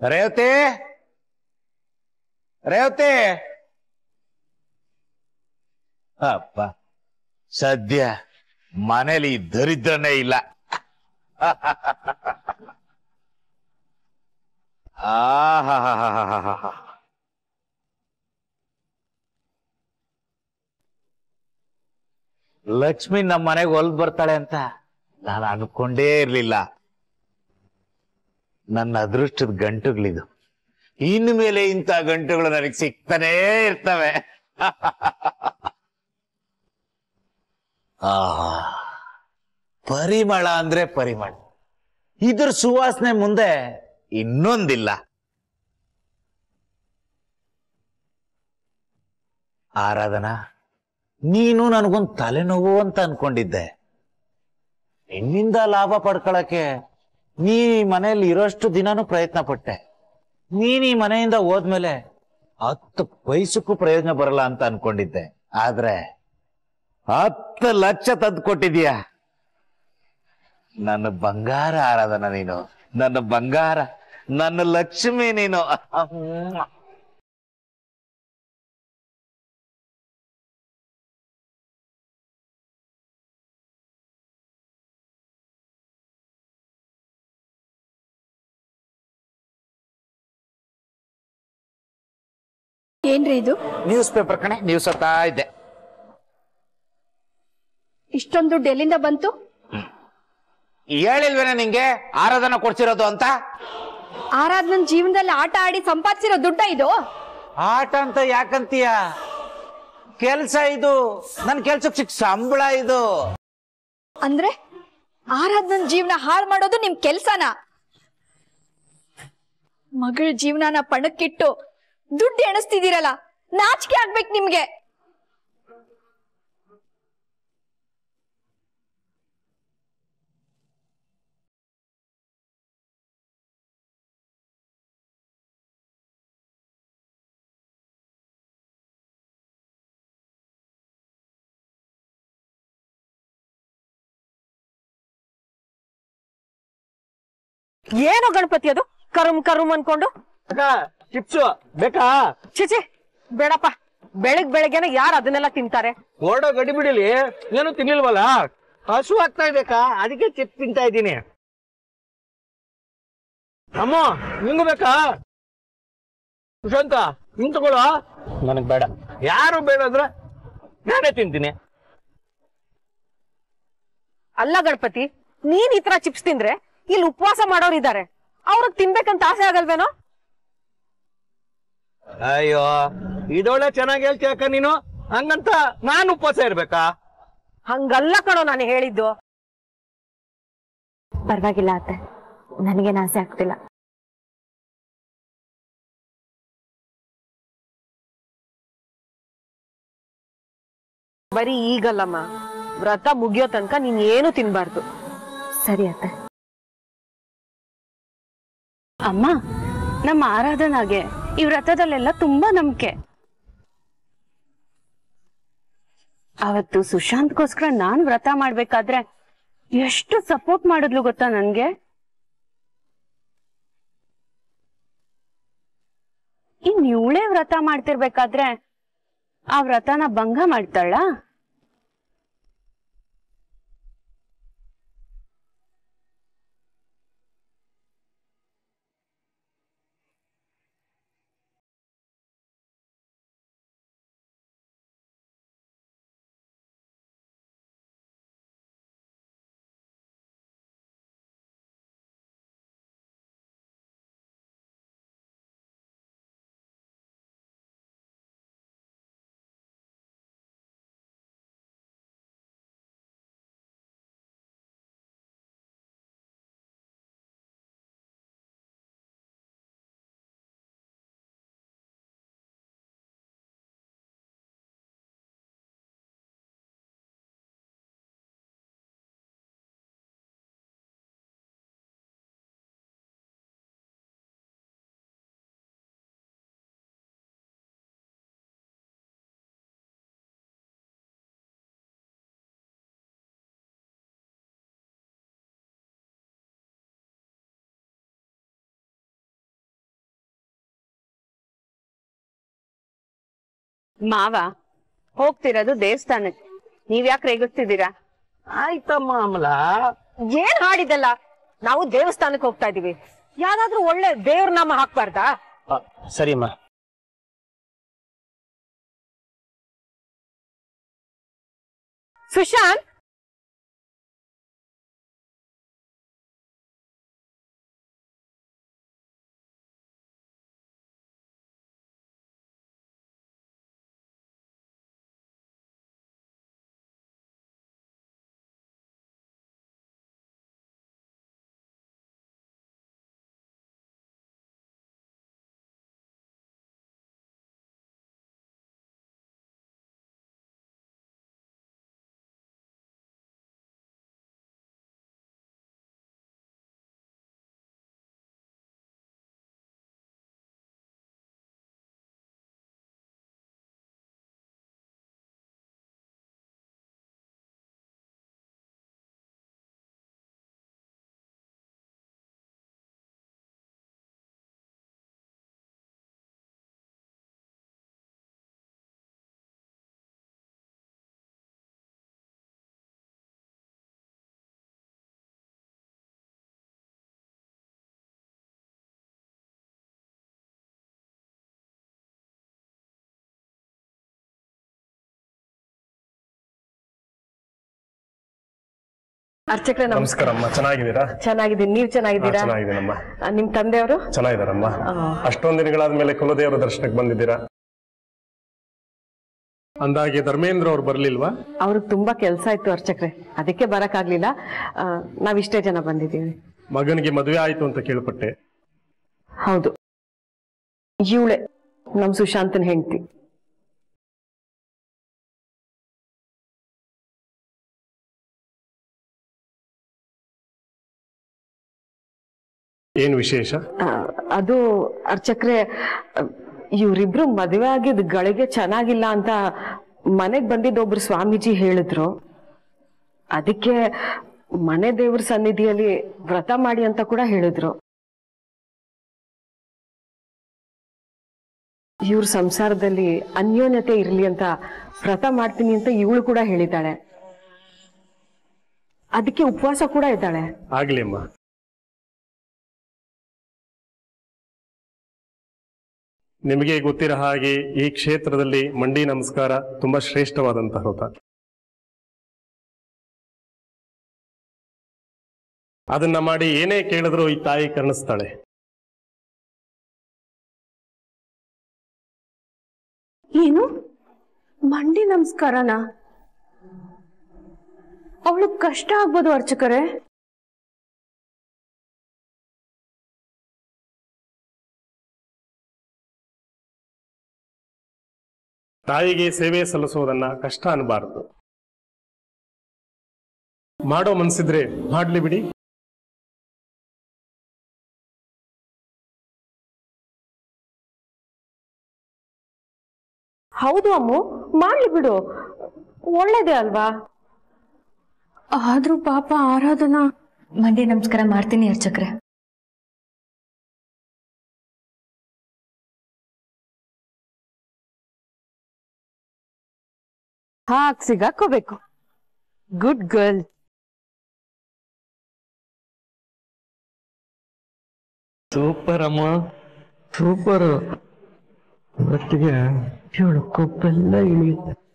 ರೇವತಿ ರೇವತಿ ಅಪ್ಪ ಸದ್ಯ ಮನೇಲಿ ಈ ದರಿದ್ರನೇ ಇಲ್ಲ ಆಹಾಹಾಹಾಹಾಹಾ. ಲಕ್ಷ್ಮಿ ನಮ್ಮ ಮನೆಗೆ ಹೊಲ್ದ್ ಬರ್ತಾಳೆ ಅಂತ ನಾನು ಅನ್ಕೊಂಡೇ ಇರ್ಲಿಲ್ಲ ನನ್ನ ಅದೃಷ್ಟದ ಗಂಟುಗಳಿದು ಇನ್ನು ಮೇಲೆ ಇಂಥ ಗಂಟುಗಳು ನನಗೆ ಸಿಗ್ತಾನೇ ಇರ್ತವೆ ಆಹಾ ಪರಿಮಳ ಅಂದ್ರೆ ಪರಿಮಳ ಇದ್ರ ಸುವಾಸನೆ ಮುಂದೆ ಇನ್ನೊಂದಿಲ್ಲ ಆರಾಧನಾ ನೀನು ನನಗೊಂದು ತಲೆನೋವು ಅಂತ ಅನ್ಕೊಂಡಿದ್ದೆ ನಿನ್ನಿಂದ ಲಾಭ ಪಡ್ಕೊಳಕ್ಕೆ ನೀ ಈ ಮನೆಯಲ್ಲಿ ಇರೋಷ್ಟು ದಿನಾನು ಪ್ರಯತ್ನ ಪಟ್ಟೆ ನೀನ್ ಈ ಮನೆಯಿಂದ ಹೋದ್ಮೇಲೆ ಹತ್ತು ಪೈಸಕ್ಕೂ ಪ್ರಯೋಜನ ಬರಲ್ಲ ಅಂತ ಅನ್ಕೊಂಡಿದ್ದೆ ಆದ್ರೆ ಹತ್ತು ಲಕ್ಷ ತಂದು ಕೊಟ್ಟಿದೀಯ ನನ್ನ ಬಂಗಾರ ಆರಾಧನ ನೀನು ನನ್ನ ಬಂಗಾರ ನನ್ನ ಲಕ್ಷ್ಮಿ ನೀನು ಏನ್ರಿ ಇದು ನ್ಯೂಸ್ ಪೇಪರ್ ಕಣೆ ನ್ಯೂಸ್ ಓದ್ತಾ ಇದ್ದೆ ಇಷ್ಟೊಂದು ದುಡ್ಡು ಎಲ್ಲಿಂದ ಬಂತು ಹೇಳಿಲ್ವೇನೆ ನಿಂಗೆ ಆರಾಧನ ಕೊಡ್ಸಿರೋದು ಅಂತ ಆರಾದ್ ನನ್ ಜೀವನದಲ್ಲಿ ಆಟ ಆಡಿ ಸಂಪಾದಿಸಿರೋ ದುಡ್ಡ ಇದು ಆಟ ಅಂತ ಯಾಕಂತೀಯ ಕೆಲ್ಸ ಇದು ನನ್ ಕೆಲ್ಸಕ್ಕೆ ಸಿಕ್ ಸಂಬಳ ಇದು ಅಂದ್ರೆ ಆರಾದ್ ನನ್ ಜೀವನ ಹಾಳು ಮಾಡೋದು ನಿಮ್ ಕೆಲ್ಸನ ಮಗಳ ಜೀವನನ ಪಣಕ್ಕಿಟ್ಟು ದುಡ್ಡು ಎಣಿಸ್ತಿದ್ದೀರಲ್ಲ ನಾಚಿಕೆ ಆಗ್ಬೇಕು ನಿಮ್ಗೆ ಏನೋ ಗಣಪತಿ ಅದು ಕರುಮ್ ಕರುಮ್ ಅನ್ಕೊಂಡು ಚಿಪ್ಸು ಬೇಕಾ ಚಿಚಿ ಬೇಡಪ್ಪ ಬೆಳಗ್ ಬೆಳಗ್ಗೆನೆ ಯಾರು ಅದನ್ನೆಲ್ಲ ತಿಂತಾರೆ ಓಡೋ ಗಡಿ ಬಿಡಿಲಿ ಏನು ತಿನ್ನಿಲ್ವಲ್ಲ ಹಸು ಆಗ್ತಾ ಇದೆಕಾ ಅದಕ್ಕೆ ಚಿಪ್ಸ್ ತಿಂತಾ ಇದ್ದೀನಿ ಅಮ್ಮ ನಿಂಗು ಬೇಕಾ ಸುಶಾಂತ ನಿಂಗ್ ತಗೊಳ್ಳೋ ನನಗ್ ಬೇಡ ಯಾರು ಬೇಡ ಅಂದ್ರೆ ನಾನೇ ತಿಂತೀನಿ ಅಲ್ಲ ಗಣಪತಿ ನೀನ್ ಈ ತರ ಚಿಪ್ಸ್ ತಿಂದ್ರೆ ಇಲ್ಲಿ ಉಪವಾಸ ಮಾಡೋರು ಇದಾರೆ ಅವ್ರಿಗೆ ತಿನ್ಬೇಕಂತ ಆಸೆ ಆಗಲ್ವೇನೋ ಅಯ್ಯೋ ಇದೊಳ್ಳೆ ಚೆನ್ನಾಗಿ ಹೇಳ್ತೀಯಕ್ಕ ನೀನು ಹಂಗಂತ ನಾನು ಉಪವಾಸ ಇರ್ಬೇಕಾ ಹಂಗಲ್ಲ ಕಣೋ ನಾನು ಹೇಳಿದ್ದು ಪರವಾಗಿಲ್ಲ ಅತ್ತೆ ನನಗೇನು ಆಸೆ ಆಗ್ತಿಲ್ಲ ಬರೀ ಈಗಲ್ಲಮ್ಮ ವ್ರತ ಮುಗಿಯೋ ತನಕ ನೀನ್ ಏನು ತಿನ್ಬಾರ್ದು ಸರಿ ಅತ್ತೆ ಅಮ್ಮ ನಮ್ಮ ಆರಾಧನಾಗೆ ಈ ವ್ರತದಲ್ಲೆಲ್ಲ ತುಂಬಾ ನಂಬಿಕೆ ಅವತ್ತು ಸುಶಾಂತ್ಗೋಸ್ಕರ ನಾನ್ ವ್ರತ ಮಾಡ್ಬೇಕಾದ್ರೆ ಎಷ್ಟು ಸಪೋರ್ಟ್ ಮಾಡಿದ್ಲು ಗೊತ್ತಾ ನನ್ಗೆ ಇನ್ ಇವಳೇ ವ್ರತ ಮಾಡ್ತಿರ್ಬೇಕಾದ್ರೆ ಆ ವ್ರತನ ಭಂಗ ಮಾಡ್ತಾಳ ಮಾವ ಹೋಗ್ತಿರೋದು ದೇವಸ್ಥಾನಕ್ಕೆ ನೀವ್ ಯಾಕೆ ರೇಗಿಸ್ತಿದ್ದೀರಾ ಆಯ್ತಮ್ಮ ಅಮಲ ಏನ್ ಹಾಡಿದಲ್ಲ ನಾವು ದೇವಸ್ಥಾನಕ್ಕೆ ಹೋಗ್ತಾ ಇದೀವಿ ಯಾವ್ದಾದ್ರೂ ಒಳ್ಳೆ ದೇವ್ರ ನಾಮ ಹಾಕ್ಬಾರ್ದಾ ಸರಿಮ್ಮ ಸುಶಾಂತ್ ಅರ್ಚಕ್ರೆ ನಮಸ್ಕಾರಮ್ಮ ಚೆನ್ನಾಗಿದ್ದೀರಾ ಚೆನ್ನಾಗಿದ್ದೀನಿ ನೀವ್ ಹಾ, ಚೆನ್ನಾಗಿದ್ದೀರಾ ಚೆನ್ನಾಗಿದ್ದೀನಮ್ಮ ಆ, ನಿಮ್ ತಂದೆಯವರು ಚೆನ್ನಾಗಿದ್ದಾರಮ್ಮ ಅಷ್ಟೊಂದ್ ದಿನಗಳಾದ್ಮೇಲೆ ಕುಲದೇವರ ದರ್ಶನಕ್ಕೆ ಬಂದಿದ್ದೀರಾ ಅಂದಾಗೆ ಧರ್ಮೇಂದ್ರ ಅವ್ರು ಬರ್ಲಿಲ್ವಾ ಅವ್ರಿಗೆ ತುಂಬಾ ಕೆಲ್ಸ ಇತ್ತು ಅರ್ಚಕ್ರೆ ಅದಕ್ಕೆ ಬರಕ್ ಆಗ್ಲಿಲ್ಲ ಆ, ನಾವ್ ಇಷ್ಟೇ ಜನ ಬಂದಿದ್ದೀವಿ ಮಗನಿಗೆ ಮದುವೆ ಆಯ್ತು ಅಂತ ಕೇಳ್ಪಟ್ಟೆ ಹೌದು ಇವಳೆ ನಮ್ ಸುಶಾಂತನ್ ಹೆಂಡತಿ ಏನ್ ವಿಶೇಷ ಆ, ಅದು ಅರ್ಚಕ್ರೆ ಇವರಿಬ್ರು ಮದುವೆ ಆಗಿದ್ ಗಳಿಗೆ ಚೆನ್ನಾಗಿಲ್ಲ ಅಂತ ಮನೆಗ್ ಬಂದಿದ್ದ ಒಬ್ರು ಸ್ವಾಮೀಜಿ ಹೇಳಿದ್ರು ಅದಕ್ಕೆ ಮನೆ ದೇವ್ರ ಸನ್ನಿಧಿಯಲ್ಲಿ ವ್ರತ ಮಾಡಿ ಅಂತ ಕೂಡ ಹೇಳಿದ್ರು ಇವ್ರ ಸಂಸಾರದಲ್ಲಿ ಅನ್ಯೋನ್ಯತೆ ಇರ್ಲಿ ಅಂತ ವ್ರತ ಮಾಡ್ತೀನಿ ಅಂತ ಇವಳು ಕೂಡ ಹೇಳಿದ್ದಾಳೆ ಅದಕ್ಕೆ ಉಪವಾಸ ಕೂಡ ಇದ್ದಾಳೆ ಆಗ್ಲಿ ಅಮ್ಮ ನಿಮಗೆ ಗೊತ್ತಿರೋ ಹಾಗೆ ಈ ಕ್ಷೇತ್ರದಲ್ಲಿ ಮಂಡಿ ನಮಸ್ಕಾರ ತುಂಬಾ ಶ್ರೇಷ್ಠವಾದಂತಹ ವ್ರತ ಅದನ್ನ ಮಾಡಿ ಏನೇ ಕೇಳಿದ್ರು ಈ ತಾಯಿ ಕರ್ಣಿಸ್ತಾಳೆ ಏನು ಮಂಡಿ ನಮಸ್ಕಾರನ ಅವಳು ಕಷ್ಟ ಆಗ್ಬೋದು ಅರ್ಚಕರೇ ತಾಯಿಗೆ ಸೇವೆ ಸಲ್ಲಿಸೋದನ್ನ ಕಷ್ಟ ಅನ್ನಬಾರದು ಮಾಡೋ ಮನ್ಸಿದ್ರೆ ಮಾಡ್ಲಿ ಬಿಡಿ ಹೌದು ಅಮ್ಮು ಮಾಡ್ಲಿ ಬಿಡು ಒಳ್ಳೇದೇ ಅಲ್ವಾ ಆದ್ರೂ ಪಾಪ ಆರಾಧನಾ ಮಂಡಿ ನಮಸ್ಕಾರ ಮಾಡ್ತೀನಿ ಅರ್ಚಕ್ರೆ ಹಾಕ್ ಸಿಗಾಕೋಬೇಕು ಗುಡ್ ಗರ್ಲ್ ಸೂಪರ್ ಅಮ್ಮ ಸೂಪರ್ ಒಟ್ಟಿಗೆ ಇವಳು ಕೊಪ್ಪೆಲ್ಲ ಇಳಿಯುತ್ತೆ